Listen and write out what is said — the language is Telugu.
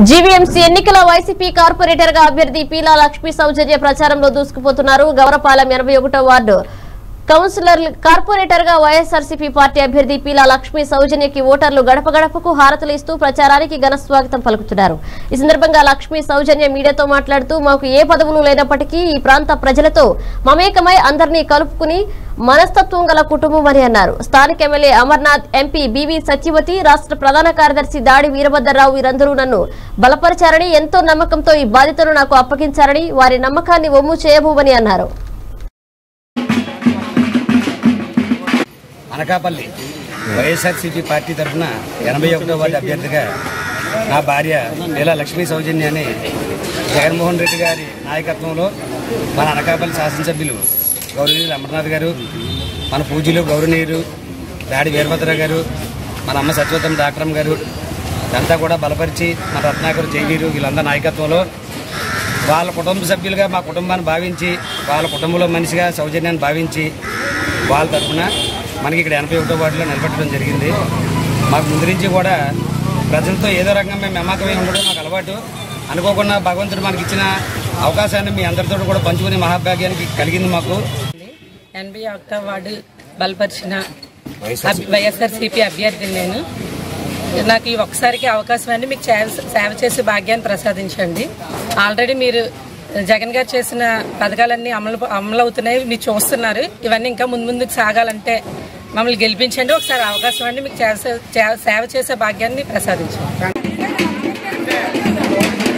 జీవీఎంసీ ఎన్నికల వైసీపీ కార్పొరేటర్ గా అభ్యర్థి పీలా లక్ష్మీ సౌజన్య ప్రచారంలో దూసుకుపోతున్నారు గౌరపాలెం ఎనభై ఒకటో వార్డు కౌన్సిలర్ కార్పొరేటర్ గా వైఎస్ఆర్సీపీ పార్టీ అభ్యర్థి పీలా లక్ష్మీ సౌజన్యకి ఓటర్లు గడప గడపకు హారతులు ఇస్తూ ప్రచారానికి ఘన స్వాగతం పలుకుతున్నారు ఈ సందర్భంగా లక్ష్మీ సౌజన్య మీడియాతో మాట్లాడుతూ మాకు ఏ పదవులు లేనప్పటికీ ఈ ప్రాంత ప్రజలతో మమేకమై అందరినీ కలుపుకుని మనస్తత్వం గల కుటుంబం అని అన్నారు స్థానిక MLA Amarnath MP B V Satyavathi రాష్ట్ర ప్రధాన కార్యదర్శి దాడి వీరభద్రరావు వీరందరూ నన్ను బలపరిచారని ఎంతో నమ్మకంతో ఈ బాధ్యతను నాకు అప్పగించారని వారి నమ్మకాన్ని ఒమ్ము చేయబోమని అన్నారు అనకాపల్లి వైఎస్ఆర్సీపీ పార్టీ తరఫున ఎనభై ఒకటో వార్డు అభ్యర్థిగా నా భార్య నీలా లక్ష్మీ సౌజన్య అని జగన్మోహన్ రెడ్డి గారి నాయకత్వంలో మన అనకాపల్లి శాసనసభ్యులు గౌరవనీయులు అమర్నాథ్ గారు మన పూజలు గౌరవనీయులు దాడి వీరభద్ర గారు మన అమ్మ సత్యవతం డాక్టర్ గారు ఇదంతా కూడా బలపరిచి మన రత్నాకర్ జైవీరు వీళ్ళందరి నాయకత్వంలో వాళ్ళ కుటుంబ సభ్యులుగా మా కుటుంబాన్ని భావించి వాళ్ళ కుటుంబంలో మనిషిగా సౌజన్యాన్ని భావించి వాళ్ళ తరఫున మనకి ఇక్కడ ఎనభై ఒకటో వార్డులో నిలబెట్టడం జరిగింది మాకు ముందు నుంచి కూడా ప్రజలతో ఏదో రకంగా మేము మెమ్మకమై ఉండడం మాకు అలవాటు అనుకోకుండా భగవంతుడు మనకి ఇచ్చిన అవకాశాన్ని మీ అందరితో కూడా పంచుకునే మహాభాగ్యానికి కలిగింది మాకు ఎనభై ఒకటో వార్డు బలపరిచిన అభ్- వైఎస్ఆర్సీపీ అభ్యర్థిని నేను నాకు ఈ ఒక్కసారికి అవకాశం అండి మీకు సేవ- సేవ చేసే భాగ్యాన్ని ప్రసాదించండి ఆల్రెడీ మీరు జగన్ గారు చేసిన పథకాలన్నీ అమలు అమలు అవుతున్నాయి మీరు చూస్తున్నారు ఇవన్నీ ఇంకా ముందు ముందుకు సాగాలంటే మమ్మల్ని గెలిపించండి ఒకసారి అవకాశం అండి మీకు చేసే- చే- సేవ చేసే భాగ్యాన్ని ప్రసాదించండి